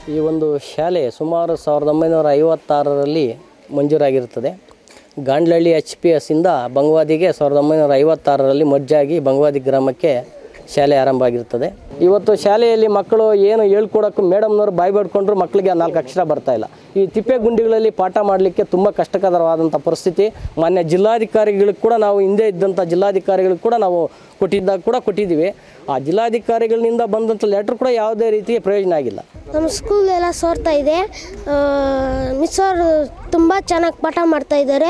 ಈ ಒಂದು ಶಾಲೆ ಸುಮಾರು ಸಾವಿರದ ಒಂಬೈನೂರ ಐವತ್ತಾರರಲ್ಲಿ ಮಂಜೂರಾಗಿರುತ್ತದೆ ಗಾಂಡ್ಲಹಳ್ಳಿ ಎಚ್ ಪಿ ಎಸ್ಸಿಂದ ಬಂಗ್ವಾದಿಗೆ ಸಾವಿರದ ಒಂಬೈನೂರ ಐವತ್ತಾರರಲ್ಲಿ ಮಜ್ಜಾಗಿ ಬಂಗ್ವಾದಿ ಗ್ರಾಮಕ್ಕೆ ಶಾಲೆ ಆರಂಭ ಆಗಿರ್ತದೆ ಇವತ್ತು ಶಾಲೆಯಲ್ಲಿ ಮಕ್ಕಳು ಏನು ಹೇಳ್ಕೊಡೋಕ್ಕೂ ಮೇಡಮ್ನವ್ರು ಬಾಯಿ ಬಡ್ಕೊಂಡ್ರು ಮಕ್ಕಳಿಗೆ ಆ ನಾಲ್ಕು ಅಕ್ಷರ ಬರ್ತಾ ಇಲ್ಲ ಈ ತಿಪ್ಪೆ ಗುಂಡಿಗಳಲ್ಲಿ ಪಾಠ ಮಾಡಲಿಕ್ಕೆ ತುಂಬ ಕಷ್ಟಕರವಾದಂಥ ಪರಿಸ್ಥಿತಿ ಮಾನ್ಯ ಜಿಲ್ಲಾಧಿಕಾರಿಗಳಿಗೆ ಕೂಡ ನಾವು ಹಿಂದೆ ಇದ್ದಂಥ ಜಿಲ್ಲಾಧಿಕಾರಿಗಳಿಗೆ ಕೂಡ ನಾವು ಕೊಟ್ಟಿದ್ದಾಗ ಕೂಡ ಕೊಟ್ಟಿದ್ದೀವಿ ಆ ಜಿಲ್ಲಾಧಿಕಾರಿಗಳಿಂದ ಬಂದಂಥ ಲೆಟ್ರ್ ಕೂಡ ಯಾವುದೇ ರೀತಿಯ ಪ್ರಯೋಜನ ಆಗಿಲ್ಲ ನಮ್ಮ ಸ್ಕೂಲ್ ಎಲ್ಲ ಸೋರ್ತಾ ಇದೆ ಮಿಸ್ ಅವರು ತುಂಬ ಚೆನ್ನಾಗಿ ಪಾಠ ಮಾಡ್ತಾ ಇದ್ದಾರೆ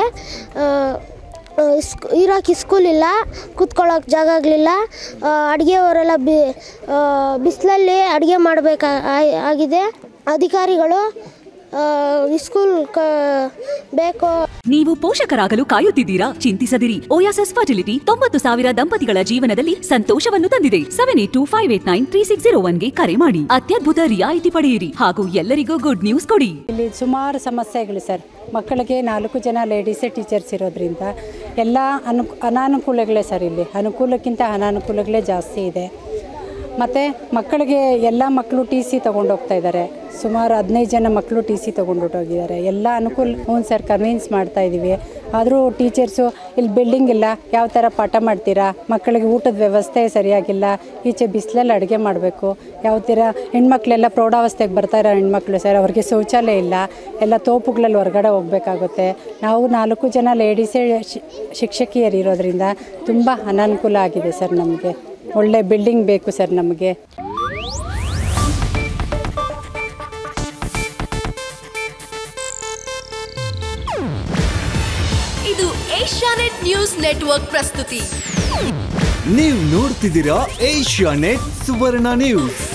ಇರೋಕ್ಕೆ ಸ್ಕೂಲ್ ಇಲ್ಲ ಕೂತ್ಕೊಳ್ಳೋಕೆ ಜಾಗ ಆಗಲಿಲ್ಲ ಅಡುಗೆಯವರೆಲ್ಲ ಬಿ ಬಿಸಿಲಲ್ಲಿ ಅಡುಗೆ ಮಾಡಬೇಕಾ ಆಗಿದೆ ಅಧಿಕಾರಿಗಳು ಈ ಸ್ಕೂಲ್ ಕ ಬೇಕು ನೀವು ಪೋಷಕರಾಗಲು ಕಾಯುತ್ತಿದ್ದೀರಾ ಚಿಂತಿಸದಿರಿ ಓಯಾಸಸ್ ಫರ್ಟಿಲಿಟಿ ತೊಂಬತ್ತು ಸಾವಿರ ದಂಪತಿಗಳ ಜೀವನದಲ್ಲಿ ಸಂತೋಷವನ್ನು ತಂದಿದೆ seven eight two five eight nine three six zero ಒನ್ಗೆ ಕರೆ ಮಾಡಿ ಅತ್ಯದ್ಭುತ ರಿಯಾಯಿತಿ ಪಡೆಯಿರಿ ಹಾಗೂ ಎಲ್ಲರಿಗೂ ಗುಡ್ ನ್ಯೂಸ್ ಕೊಡಿ ಇಲ್ಲಿ ಸುಮಾರು ಸಮಸ್ಯೆಗಳು ಸರ್ ಮಕ್ಕಳಿಗೆ ನಾಲ್ಕು ಜನ ಲೇಡೀಸೇ ಟೀಚರ್ಸ್ ಇರೋದ್ರಿಂದ ಎಲ್ಲ ಅನು ಅನಾನುಕೂಲಗಳೇ ಸರ್ ಇಲ್ಲಿ ಅನುಕೂಲಕ್ಕಿಂತ ಅನಾನುಕೂಲಗಳೇ ಜಾಸ್ತಿ ಇದೆ ಮತ್ತು ಮಕ್ಕಳಿಗೆ ಎಲ್ಲ ಮಕ್ಕಳು ಟಿ ಸಿ ತೊಗೊಂಡೋಗ್ತಾ ಇದ್ದಾರೆ ಸುಮಾರು ಹದಿನೈದು ಜನ ಮಕ್ಕಳು ಟಿ ಸಿ ತೊಗೊಂಡೋಗಿದ್ದಾರೆ ಎಲ್ಲ ಅನುಕೂಲ ಹ್ಞೂ ಸರ್ ಕನ್ವಿನ್ಸ್ ಮಾಡ್ತಾ ಇದ್ದೀವಿ ಆದರೂ ಟೀಚರ್ಸು ಇಲ್ಲಿ ಬಿಲ್ಡಿಂಗ್ ಇಲ್ಲ ಯಾವ ಥರ ಪಾಠ ಮಾಡ್ತೀರಾ ಮಕ್ಕಳಿಗೆ ಊಟದ ವ್ಯವಸ್ಥೆ ಸರಿಯಾಗಿಲ್ಲ ಈಚೆ ಬಿಸಿಲಲ್ಲಿ ಅಡುಗೆ ಮಾಡಬೇಕು ಯಾವ ಥರ ಹೆಣ್ಮಕ್ಳೆಲ್ಲ ಪ್ರೌಢಾವಸ್ಥೆಗೆ ಬರ್ತಾ ಇರೋ ಹೆಣ್ಮಕ್ಳು ಸರ್ ಅವ್ರಿಗೆ ಶೌಚಾಲಯ ಇಲ್ಲ ಎಲ್ಲ ತೋಪುಗಳಲ್ಲಿ ಹೊರಗಡೆ ಹೋಗ್ಬೇಕಾಗುತ್ತೆ ನಾವು ನಾಲ್ಕು ಜನ ಲೇಡೀಸೇ ಶಿ- ಶಿಕ್ಷಕಿಯರು ಇರೋದ್ರಿಂದ ತುಂಬ ಅನಾನುಕೂಲ ಆಗಿದೆ ಸರ್ ನಮಗೆ ಒಳ್ಳೆ ಬಿಲ್ಡಿಂಗ್ ಬೇಕು ಸರ್ ನಮಗೆ ಇದು ಏಷ್ಯಾನೆಟ್ ನ್ಯೂಸ್ ನೆಟ್ವರ್ಕ್ ಪ್ರಸ್ತುತಿ ನೀವು ನೋಡ್ತಿದ್ದೀರಾ ಏಷ್ಯಾ ನೆಟ್ ಸುವರ್ಣ ನ್ಯೂಸ್